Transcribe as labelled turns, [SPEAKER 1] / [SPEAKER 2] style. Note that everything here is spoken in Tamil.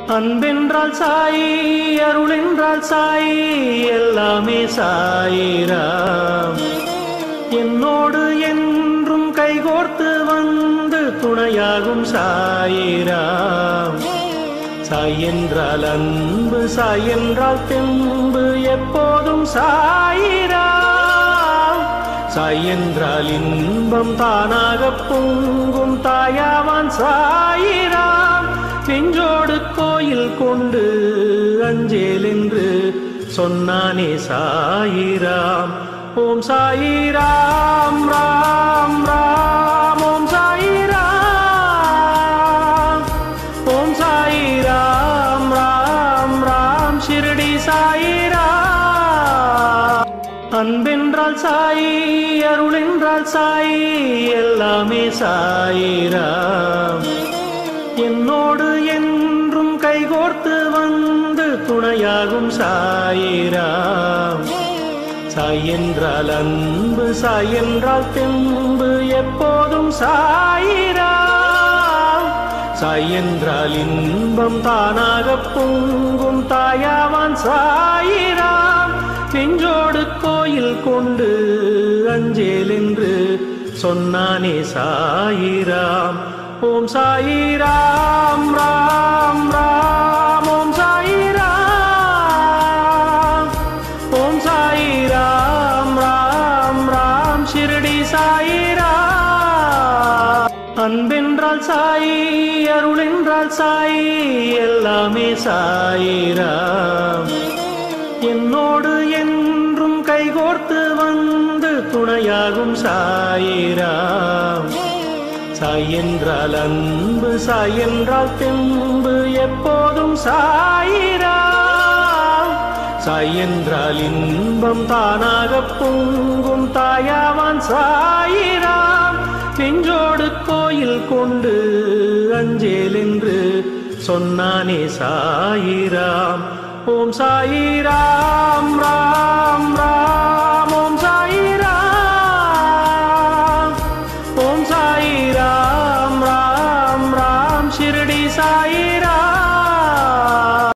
[SPEAKER 1] அன்பென்றால் சாயி அருளென்றால் சாயி எல்லாமே சாயிராம் என்னோடு என்றும் கைகோர்த்து வந்து துணையாகும் சாயிராம் சாய் என்றால் அன்பு சாய் என்றால் தெம்பு எப்போதும் சாயிராம் சாய் என்றால் இன்பம் தானாக பொங்கும் தாயாவான் சாயிராம் நெஞ்சோடு கோயில் கொண்டு அஞ்சேல் என்று சொன்னானே சாயிராம் ஓம் சாயிராம் ராம் ராம் ஓம் சாயிராம் ஓம் சாயிராம் ராம் ராம் ஷிரடி சாயிராம் அன்பென்றால் சாயி அருளென்றால் சாயி எல்லாமே சாயிராம் என்னோடு என்றும் கைகோர்த்து வந்து துணையாகும் சாயிராம் சாய் என்றால் அன்பு சாய் என்றால் தெம்பு எப்போதும் சாயிராம் சாய் என்றால் இன்பம் தானாக பொங்கும் தாயாவான் சாயிராம் நெஞ்சோடு கோயில் கொண்டு அஞ்சேல் என்று சொன்னானே சாயிராம் ஓம் சாயிராம் ராம் ராம் ஓம் சாயிராம் ஓம் சாயிராம் ராம் ராம் ஷிரடி சாயிராம் அன்பென்றால் சாயி அருளென்றால் சாயி எல்லாமே சாயிராம் என்னோடு என்றும் கைகோர்த்து வந்து துணையாகும் சாயிராம் சாய் என்றால் அன்பு சாய் என்றால் தெம்பு எப்போதும் சாயிராம் சாய் என்றால் இன்பம் தானாக பொங்கும் தாயாவான் சாயிராம் நெஞ்சோடு கோயில் கொண்டு அஞ்சேல் என்று சொன்னானே சாயிராம் ஓம் சாயிராம் ராம் ராம்